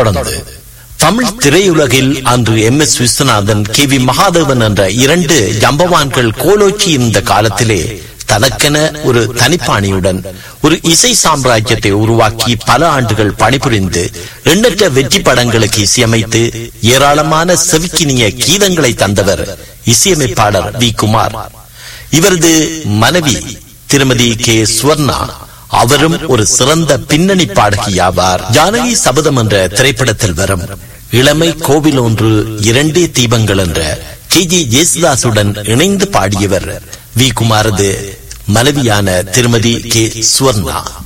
தொடர்ந்து தமிழ் திரையுலகில் அன்று M S Viswanathan K V Mahadevan என்ற இரண்டு ஜம்பவான்கள் கோலோச்சி இருந்த காலத்திலே தனக்கென ஒரு தனிப்பாணியுடன் ஒரு இசை சாம்ராஜ்யத்தை உருவாக்கி பல ஆண்டுகள் பணிபுரிந்து எண்ணற்ற வெற்றி படங்களுக்கு இசையமைத்து ஏராளமான செவிக்கினிய கீதங்களை தந்தவர் இசையமைப்பாளர் வி குமார் இவரது மனைவி திருமதி கே சுவர்ணா அவரும் ஒரு சிறந்த பின்னணி பாடகியாவார் ஜானகி சபதம் என்ற திரைப்படத்தில் வரும் இளமை கோவில் ஒன்று இரண்டே தீபங்கள் என்ற கே ஜி ஜேசுதாசுடன் இணைந்து பாடியவர் வி குமாரது மனைவியான திருமதி கே சுவர்ணா